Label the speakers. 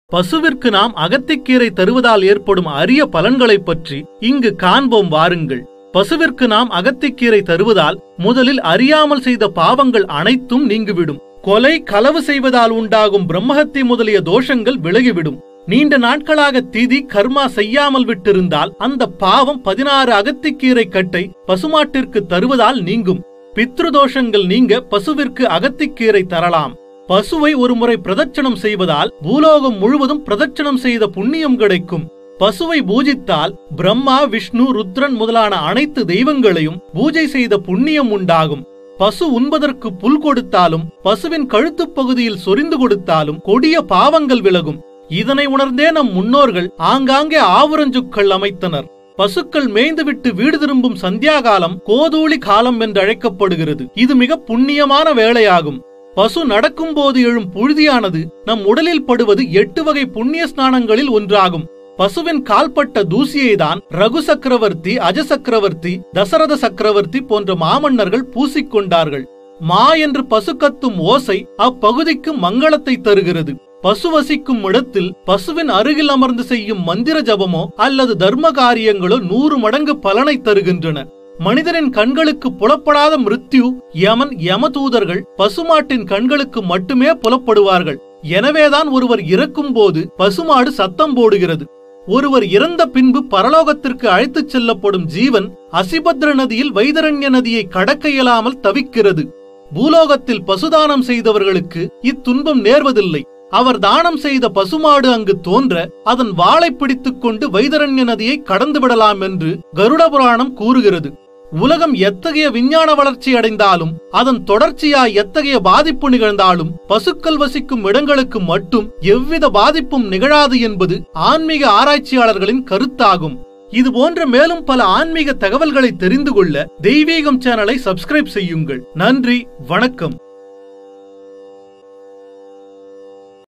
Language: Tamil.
Speaker 1: பசுவிற்கு நாம் அகத்திக்கீரை தருவதால் ஏற்படும் அரிய பலன்களைப் பற்றி இங்கு காண்போம் வாருங்கள் பசுவிற்கு நாம் அகத்திக்கீரை தருவதால் முதலில் அறியாமல் செய்த பாவங்கள் அனைத்தும் நீங்கிவிடும் கொலை களவு செய்வதால் உண்டாகும் பிரம்மஹத்தி முதலிய தோஷங்கள் விலகிவிடும் நீண்ட நாட்களாக திதி கர்மா செய்யாமல் விட்டிருந்தால் அந்த பாவம் பதினாறு அகத்திக்கீரை கட்டை பசுமாட்டிற்கு தருவதால் நீங்கும் பித்ருதோஷங்கள் நீங்க பசுவிற்கு அகத்திக்கீரை தரலாம் பசுவை ஒருமுறை பிரதட்சணம் செய்வதால் பூலோகம் முழுவதும் பிரதட்சணம் செய்த புண்ணியம் கிடைக்கும் பசுவை பூஜித்தால் பிரம்மா விஷ்ணு ருத்ரன் முதலான அனைத்து தெய்வங்களையும் பூஜை செய்த புண்ணியம் உண்டாகும் பசு உண்பதற்கு புல் கொடுத்தாலும் பசுவின் கழுத்துப் பகுதியில் சொரிந்து கொடுத்தாலும் கொடிய பாவங்கள் விலகும் இதனை உணர்ந்தே நம் முன்னோர்கள் ஆங்காங்கே ஆவுரஞ்சுக்கள் அமைத்தனர் பசுக்கள் மேய்ந்துவிட்டு வீடு திரும்பும் சந்தியாகாலம் கோதூளி காலம் என்று அழைக்கப்படுகிறது இது மிக புண்ணியமான வேளையாகும் பசு நடக்கும்போது எழும் புழுதியானது நம் உடலில் படுவது எட்டு வகை புண்ணிய ஸ்நானங்களில் ஒன்றாகும் பசுவின் கால்பட்ட தூசியை தான் ரகு சக்கரவர்த்தி அஜ சக்கரவர்த்தி தசரத சக்கரவர்த்தி போன்ற மாமன்னர்கள் பூசிக்கொண்டார்கள் மா என்று பசு கத்தும் ஓசை அப்பகுதிக்கு மங்களத்தை தருகிறது பசு வசிக்கும் இடத்தில் பசுவின் அருகில் அமர்ந்து செய்யும் மந்திர ஜபமோ அல்லது தர்ம காரியங்களோ நூறு மடங்கு பலனை தருகின்றன மனிதனின் கண்களுக்கு புலப்படாத மிருத்யு யமன் யமதூதர்கள் பசுமாட்டின் கண்களுக்கு மட்டுமே புலப்படுவார்கள் எனவேதான் ஒருவர் இறக்கும் போது பசுமாடு சத்தம் போடுகிறது ஒருவர் இறந்த பின்பு பரலோகத்திற்கு அழைத்துச் செல்லப்படும் ஜீவன் அசிபத்ர நதியில் வைதரண்ய நதியை கடக்க இயலாமல் தவிக்கிறது பூலோகத்தில் பசுதானம் செய்தவர்களுக்கு இத்துன்பம் நேர்வதில்லை அவர் தானம் செய்த பசுமாடு அங்கு தோன்ற அதன் வாளை பிடித்துக் கொண்டு வைதரண்ய நதியை கடந்து விடலாம் என்று கருட புராணம் கூறுகிறது உலகம் எத்தகைய விஞ்ஞான வளர்ச்சி அடைந்தாலும் அதன் தொடர்ச்சியாய் எத்தகைய பாதிப்பு நிகழ்ந்தாலும் பசுக்கள் வசிக்கும் இடங்களுக்கு மட்டும் எவ்வித பாதிப்பும் நிகழாது என்பது ஆன்மீக ஆராய்ச்சியாளர்களின் கருத்தாகும் இது போன்ற மேலும் பல ஆன்மீக தகவல்களை தெரிந்து கொள்ள தெய்வீகம் சேனலை சப்ஸ்கிரைப் செய்யுங்கள் நன்றி வணக்கம்